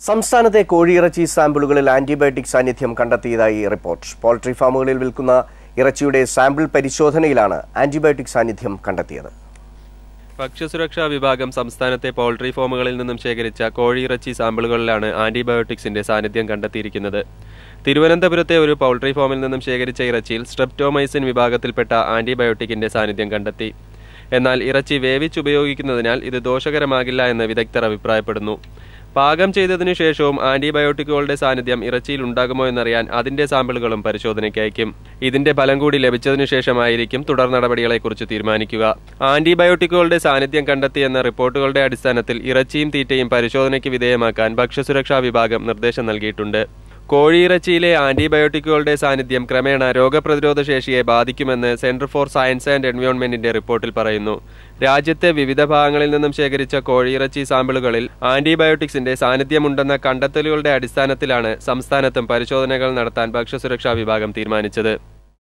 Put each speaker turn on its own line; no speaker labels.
സംസ്ഥാനത്തെ കോഴിയിറച്ചി സാമ്പിളുകളിൽ ആന്റിബയോട്ടിക് സാന്നിധ്യം കണ്ടെത്തിയതായി റിപ്പോർട്ട് പോൾട്രി ഫാമുകളിൽ വിൽക്കുന്ന ഇറച്ചിയുടെ സാമ്പിൾ പരിശോധനയിലാണ് ആന്റിബയോട്ടിക് സാന്നിധ്യം കണ്ടെത്തിയത്
ഭക്ഷ്യസുരക്ഷാ വിഭാഗം സംസ്ഥാനത്തെ പൗൾട്രി ഫാമുകളിൽ നിന്നും ശേഖരിച്ച കോഴിയിറച്ചി സാമ്പിളുകളിലാണ് ആന്റിബയോട്ടിക്സിന്റെ സാന്നിധ്യം കണ്ടെത്തിയിരിക്കുന്നത് തിരുവനന്തപുരത്തെ ഒരു പൗൾട്രി ഫാമിൽ നിന്നും ശേഖരിച്ച ഇറച്ചിയിൽ സ്ട്രെപ്റ്റോമൈസിൻ വിഭാഗത്തിൽപ്പെട്ട ആന്റിബയോട്ടിക്കിന്റെ സാന്നിധ്യം കണ്ടെത്തി എന്നാൽ ഇറച്ചി വേവിച്ചുപയോഗിക്കുന്നതിനാൽ ഇത് ദോഷകരമാകില്ല എന്ന് വിദഗ്ധർ അഭിപ്രായപ്പെടുന്നു പാകം ചെയ്തതിനു ശേഷവും ആന്റിബയോട്ടിക്കുകളുടെ സാന്നിധ്യം ഇറച്ചിയിൽ ഉണ്ടാകുമോ എന്നറിയാൻ അതിന്റെ സാമ്പിളുകളും പരിശോധനയ്ക്ക് അയക്കും ഇതിന്റെ ഫലം കൂടി ലഭിച്ചതിനു ശേഷമായിരിക്കും തുടർ നടപടികളെക്കുറിച്ച് തീരുമാനിക്കുക ആന്റിബയോട്ടിക്കുകളുടെ സാന്നിധ്യം കണ്ടെത്തിയെന്ന റിപ്പോർട്ടുകളുടെ അടിസ്ഥാനത്തിൽ ഇറച്ചിയും തീറ്റയും പരിശോധനയ്ക്ക് വിധേയമാക്കാൻ ഭക്ഷ്യസുരക്ഷാ വിഭാഗം നിർദ്ദേശം നൽകിയിട്ടുണ്ട് കോഴിയിറച്ചിയിലെ ആന്റിബയോട്ടിക്കുകളുടെ സാന്നിധ്യം ക്രമേണ രോഗപ്രതിരോധ ശേഷിയെ ബാധിക്കുമെന്ന് സെന്റർ ഫോർ സയൻസ് ആൻഡ് എൻവയോൺമെന്റിന്റെ റിപ്പോർട്ടിൽ പറയുന്നു രാജ്യത്തെ വിവിധ ഭാഗങ്ങളിൽ നിന്നും ശേഖരിച്ച കോഴിയിറച്ചി സാമ്പിളുകളിൽ ആന്റിബയോട്ടിക്സിന്റെ സാന്നിധ്യമുണ്ടെന്ന കണ്ടെത്തലുകളുടെ അടിസ്ഥാനത്തിലാണ് സംസ്ഥാനത്തും പരിശോധനകൾ നടത്താൻ ഭക്ഷ്യസുരക്ഷാ വിഭാഗം തീരുമാനിച്ചത്